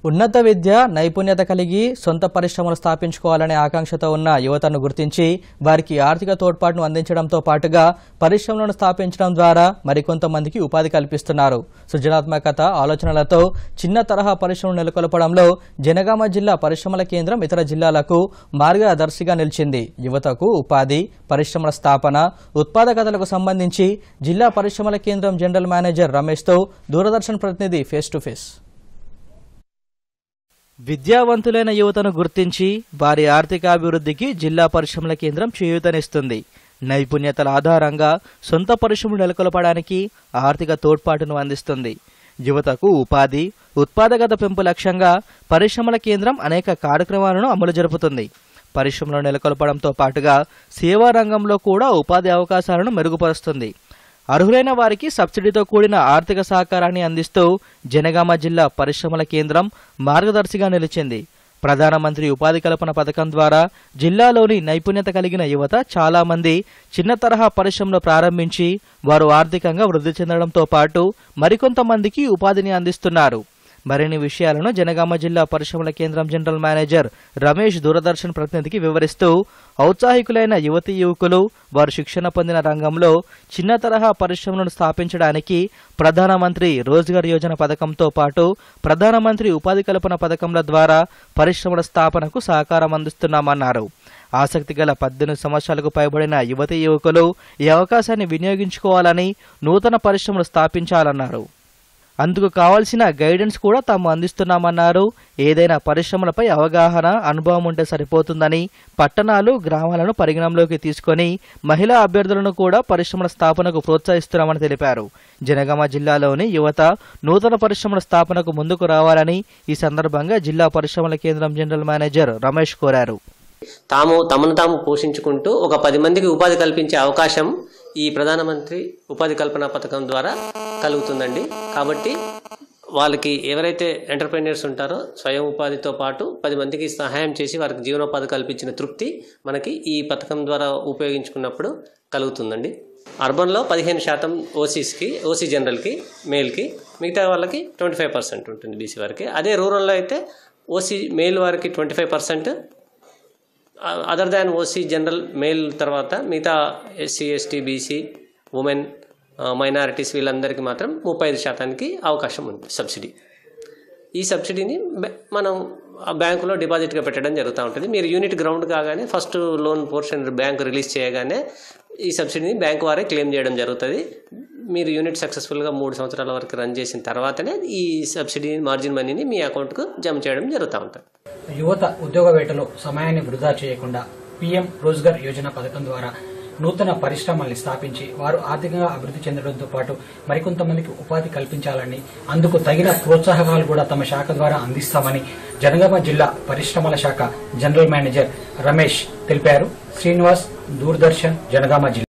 ఉన్నత విద్య నైపుణ్యత కలిగి సొంత పరిశ్రమలు స్థాపించుకోవాలనే ఆకాంక్షతో ఉన్న యువతను గుర్తించి వారికి ఆర్థిక తోడ్పాటును అందించడంతో పాటుగా పరిశ్రమలను స్థాపించడం ద్వారా మరికొంతమందికి ఉపాధి కల్పిస్తున్నారు సృజనాత్మకత ఆలోచనలతో చిన్న తరహా పరిశ్రమలు నెలకొల్పడంలో జనగామ జిల్లా పరిశ్రమల కేంద్రం ఇతర జిల్లాలకు మార్గదర్శిగా నిలిచింది యువతకు ఉపాధి పరిశ్రమల స్థాపన ఉత్పాదకతలకు సంబంధించి జిల్లా పరిశ్రమల కేంద్రం జనరల్ మేనేజర్ రమేష్తో దూరదర్శన్ ప్రతినిధి ఫేస్ టు ఫేస్ విద్యావంతులైన యువతను గుర్తించి వారి ఆర్థికాభివృద్ధికి జిల్లా పరిశ్రమల కేంద్రం చేయూతనిస్తుంది నైపుణ్యతల ఆధారంగా సొంత పరిశ్రమలు నెలకొల్పడానికి ఆర్థిక తోడ్పాటును అందిస్తుంది యువతకు ఉపాధి ఉత్పాదకత పెంపు లక్ష్యంగా పరిశ్రమల కేంద్రం అనేక కార్యక్రమాలను అమలు జరుపుతుంది పరిశ్రమలు నెలకొల్పడంతో పాటుగా సేవా రంగంలో కూడా ఉపాధి అవకాశాలను మెరుగుపరుస్తుంది అర్హులైన వారికి సబ్సిడీతో కూడిన ఆర్థిక సహకారాన్ని అందిస్తూ జనగామ జిల్లా పరిశ్రమల కేంద్రం మార్గదర్శిగా నిలిచింది ప్రధానమంత్రి ఉపాధి కల్పన పథకం ద్వారా జిల్లాలోని నైపుణ్యత కలిగిన యువత చాలా మంది చిన్న తరహా పరిశ్రమలు ప్రారంభించి వారు ఆర్థికంగా వృద్ధి చెందడంతో పాటు మరికొంతమందికి ఉపాధిని అందిస్తున్నారు మరిన్ని విషయాలను జనగామ జిల్లా పరిశ్రమల కేంద్రం జనరల్ మేనేజర్ రమేష్ దూరదర్శన్ ప్రతినిధికి వివరిస్తూ ఔత్సాహికులైన యువతీ యువకులు వారు శిక్షణ పొందిన రంగంలో చిన్న తరహా పరిశ్రమలను స్థాపించడానికి ప్రధానమంత్రి రోజ్గార్ యోజన పథకంతో పాటు ప్రధానమంత్రి ఉపాధి కల్పన పథకంల ద్వారా పరిశ్రమల స్థాపనకు సహకారం అందిస్తున్నామన్నారు ఆసక్తి గల పద్దెనిమిది సంవత్సరాలకు పైబడిన యువతీ యువకులు ఈ అవకాశాన్ని వినియోగించుకోవాలని నూతన పరిశ్రమలు స్థాపించాలన్నారు అందుకు కావాల్సిన గైడెన్స్ కూడా తాము అందిస్తున్నామన్నారు ఏదైనా పరిశ్రమలపై అవగాహన అనుభవం ఉంటే సరిపోతుందని పట్టణాలు గ్రామాలను పరిగణంలోకి తీసుకొని మహిళా అభ్యర్థులను కూడా పరిశ్రమల స్థాపనకు ప్రోత్సహిస్తున్నామని తెలిపారు జనగామ జిల్లాలోని యువత నూతన పరిశ్రమల స్థాపనకు ముందుకు రావాలని ఈ సందర్భంగా జిల్లా పరిశ్రమల కేంద్రం జనరల్ మేనేజర్ రమేష్ కోరారు తాము తమను తాము పోషించుకుంటూ ఒక పది మందికి ఉపాధి కల్పించే అవకాశం ఈ ప్రధానమంత్రి ఉపాధి కల్పన పథకం ద్వారా కలుగుతుందండి కాబట్టి వాళ్ళకి ఎవరైతే ఎంటర్ప్రైనర్స్ ఉంటారో స్వయం ఉపాధితో పాటు పది మందికి సహాయం చేసి వారికి జీవనోపాధి కల్పించిన తృప్తి మనకి ఈ పథకం ద్వారా ఉపయోగించుకున్నప్పుడు కలుగుతుందండి అర్బన్లో పదిహేను శాతం ఓసీస్కి ఓసీ జనరల్కి మేల్కి మిగతా వాళ్ళకి ట్వంటీ ఫైవ్ పర్సెంట్ ఉంటుంది బీసీ వారికి అదే రూరల్లో అయితే ఓసీ మేల్ వారికి twenty five percent other than OC general male తర్వాత మిగతా SC ST BC women minorities వీళ్ళందరికీ మాత్రం ముప్పై ఐదు శాతానికి అవకాశం ఉంది సబ్సిడీ ఈ సబ్సిడీని బ్యా- మనం ఆ బ్యాంకులో డిపాజిట్గా పెట్టడం జరుగుతూ ఉంటుంది మీరు యూనిట్ గ్రౌండ్ కాగానే first loan portion bank release చేయగానే ఈ సబ్సిడీని బ్యాంక్ వారే క్లెయిమ్ చేయడం జరుగుతుంది మీరు యూనిట్ సక్సెస్ఫుల్గా మూడు సంవత్సరాల వరకు రన్ చేసిన తర్వాతనే ఈ సబ్సిడీ మార్జిన్ మనీని మీ అకౌంట్కు జమ చేయడం జరుగుతూ ఉంటుంది యువత ఉద్యోగ వేటలో సమయాన్ని వృధా చేయకుండా పీఎం రోజ్గార్ యోజన పథకం ద్వారా నూతన పరిశ్రమల్ని స్థాపించి వారు ఆర్థికంగా అభివృద్ధి చెందడంతో పాటు మరికొంతమందికి ఉపాధి కల్పించాలని అందుకు తగిన ప్రోత్సాహకాలు కూడా తమ శాఖ ద్వారా అందిస్తామని జనగామ జిల్లా పరిశ్రమల శాఖ జనరల్ మేనేజర్ రమేష్ తెలిపారు శ్రీనివాస్ దూరదర్శన్ జనగామ జిల్లా